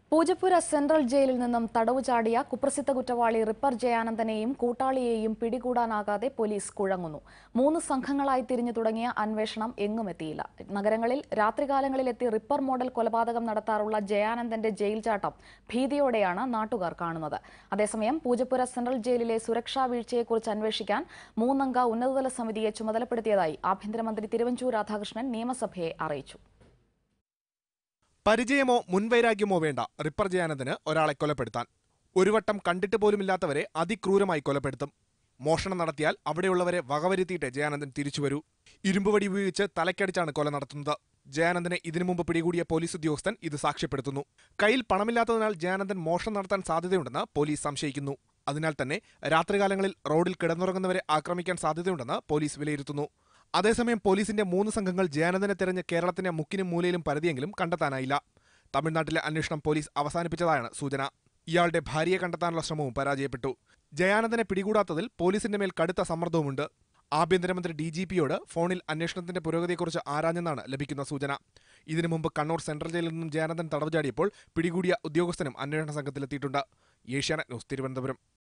Poojappura central ജയിലിൽ നിന്നും തടവു ചാടിയ കുപ്രസിദ്ധ കുറ്റവാളി റിപ്പർ ജയാനന്ദനെയും കൂട്ടാളിയെയും പിടികൂടാനാകാതെ പോലീസ് കുഴങ്ങുന്നു മൂന്ന് സംഘങ്ങളായി തിരിഞ്ഞു തുടങ്ങിയ അന്വേഷണം എങ്ങും എത്തിയില്ല നഗരങ്ങളിൽ രാത്രികാലങ്ങളിൽ എത്തി റിപ്പർ മോഡൽ കൊലപാതകം നടത്താറുള്ള ജയാനന്ദന്റെ ജയിൽ ചാട്ടം ഭീതിയോടെയാണ് നാട്ടുകാർ കാണുന്നത് അതേസമയം പൂജപ്പുര സെൻട്രൽ ജയിലിലെ സുരക്ഷാ വീഴ്ചയെക്കുറിച്ച് അന്വേഷിക്കാൻ മൂന്നംഗ ഉന്നതതല സമിതിയെ ചുമതലപ്പെടുത്തിയതായി ആഭ്യന്തരമന്ത്രി തിരുവഞ്ചൂർ രാധാകൃഷ്ണൻ നിയമസഭയെ അറിയിച്ചു പരിചയമോ മുൻവൈരാഗ്യമോ വേണ്ട റിപ്പർ ജയാനന്ദന് ഒരാളെ കൊലപ്പെടുത്താൻ ഒരു വട്ടം കണ്ടിട്ട് പോലുമില്ലാത്തവരെ അതിക്രൂരമായി കൊലപ്പെടുത്തും മോഷണം നടത്തിയാൽ അവിടെയുള്ളവരെ വകവരുത്തിയിട്ട് ജയാനന്ദൻ തിരിച്ചുവരൂ ഇരുമ്പുവടി ഉപയോഗിച്ച് തലക്കടിച്ചാണ് കൊല നടത്തുന്നത് ജയാനന്ദനെ ഇതിനു മുമ്പ് പിടികൂടിയ പോലീസ് ഉദ്യോഗസ്ഥൻ ഇത് സാക്ഷ്യപ്പെടുത്തുന്നു കയ്യിൽ പണമില്ലാത്തതിനാൽ ജയാനന്ദൻ മോഷണം നടത്താൻ സാധ്യതയുണ്ടെന്ന് പോലീസ് സംശയിക്കുന്നു അതിനാൽ തന്നെ രാത്രികാലങ്ങളിൽ റോഡിൽ കിടന്നുറങ്ങുന്നവരെ ആക്രമിക്കാൻ സാധ്യതയുണ്ടെന്ന് പോലീസ് വിലയിരുത്തുന്നു അതേസമയം പോലീസിന്റെ മൂന്ന് സംഘങ്ങൾ ജയാനന്ദനെ തെരഞ്ഞ് കേരളത്തിന്റെ മുക്കിനും മൂലയിലും പരതിയെങ്കിലും കണ്ടെത്താനായില്ല തമിഴ്നാട്ടിലെ അന്വേഷണം പോലീസ് അവസാനിപ്പിച്ചതാണ് സൂചന ഇയാളുടെ ഭാര്യയെ കണ്ടെത്താനുള്ള ശ്രമവും പരാജയപ്പെട്ടു ജയാനന്ദനെ പിടികൂടാത്തതിൽ പോലീസിന്റെ മേൽ കടുത്ത സമ്മർദ്ദവുമുണ്ട് ആഭ്യന്തരമന്ത്രി ഡി ജി പിയോട് ഫോണിൽ അന്വേഷണത്തിന്റെ പുരോഗതിയെക്കുറിച്ച് ആരാഞ്ഞെന്നാണ് ലഭിക്കുന്ന സൂചന ഇതിനു മുമ്പ് കണ്ണൂർ സെൻട്രൽ ജയിലിൽ നിന്നും ജയാനന്ദൻ തടവ് ചാടിയപ്പോൾ പിടികൂടിയ ഉദ്യോഗസ്ഥനും അന്വേഷണ സംഘത്തിലെത്തിയിട്ടുണ്ട് ഏഷ്യാനെറ്റ് ന്യൂസ് തിരുവനന്തപുരം